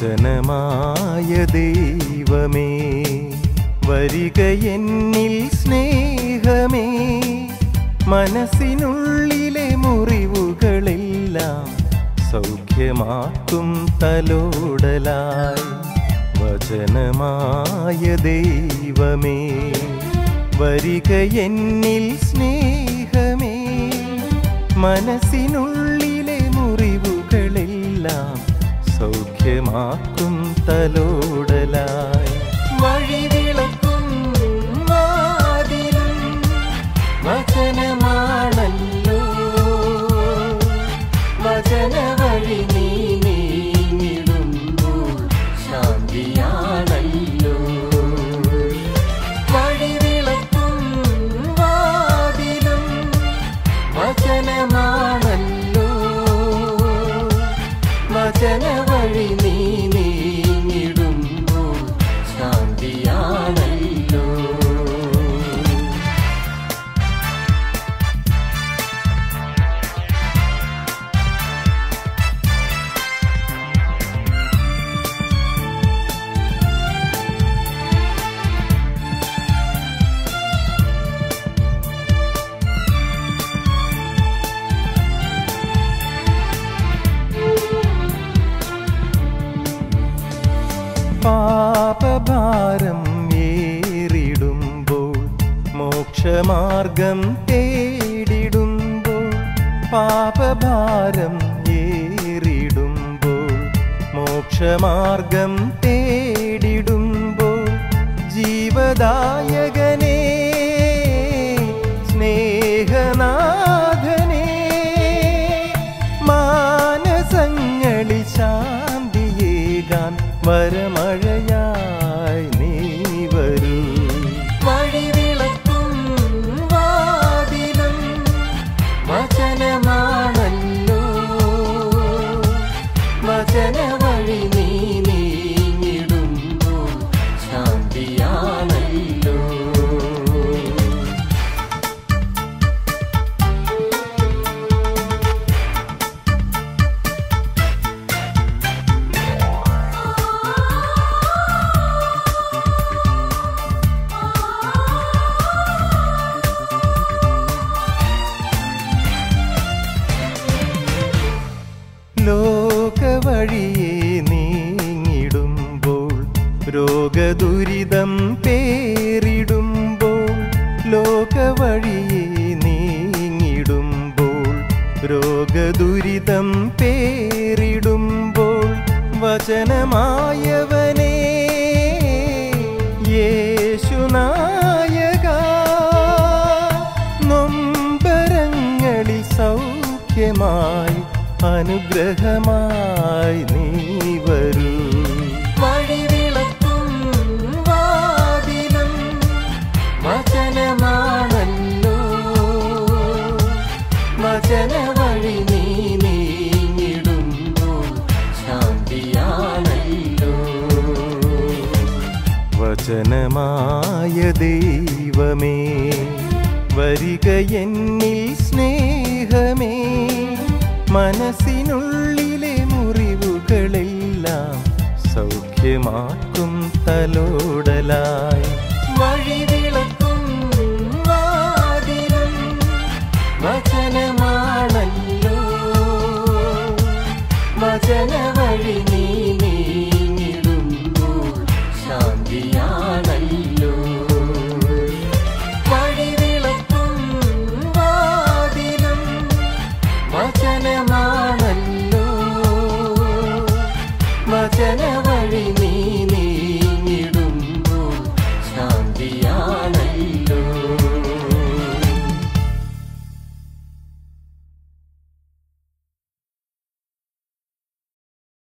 വചനമായ ദൈവമേ വരിക എന്നിൽ സ്നേഹമേ മനസ്സിനുള്ളിലെ മുറിവുകളെല്ലാം സൗഖ്യമാക്കും തലോടലായി വചനമായ ദൈവമേ വരിക എന്നിൽ സ്നേഹമേ മനസ്സിനുള്ളിലെ മുറിവുകളെല്ലാം സൗഖ്യമാക്കും തലോടലായി വഴിവിളക്കും വാതിലും വചനമാണല്ലോ വചന വഴി നീ നീങ്ങിടുമ്പോൾ ശാന്തിയാണല്ലോ വഴിവിളക്കും വാതിലും വചനമാണല്ലോ വചന വഴി നീ നീങ്ങിടുമ്പോൾ ശാന്തിയാണല്ലോ പാപഭാരം ഏറിടുമ്പോൾ മോക്ഷമാർഗം തേടിടുമ്പോൾ പാപഭാരം ഏറിടുമ്പോൾ മോക്ഷമാർഗം തേടിടുമ്പോൾ ജീവദായകനേ സ്നേഹനാഥനേ മാനസങ്ങളിൽ ശാന്തിയേകാൻ വരമഴയായി നീ വരൂ വഴിവിളക്കും വാതിലും വചനമാണല്ലോ വചന വഴി നീ നീങ്ങിടുമ്പോൾ ശാന്തിയാണല്ലോ ലോകവഴിയെ നീങ്ങിടുമ്പോൾ രോഗദുരിതം പേരിടുമ്പോൾ ലോകവഴിയെ നീങ്ങിടുമ്പോൾ രോഗദുരിതം പേരിടുമ്പോൾ വചനമായവനേ യേശുനായക നൊമ്പരങ്ങളിൽ സൗഖ്യമായി അനുഗ്രഹമായി നീ വരൂ വഴിവിളക്കും വാതിലും വചനമാണല്ലോ വചന വഴി നീ നീങ്ങിടുമ്പോൾ ശാന്തിയാണല്ലോ വചനമായ ദൈവമേ വരിക എന്നിൽ സ്നേഹമേ മനസ്സിനുള്ളിലെ മുറിവുകളെല്ലാം സൗഖ്യമാക്കും തലോടലായി വഴിവിളക്കും വാതിലും വചനമാണല്ലോ വചന വഴി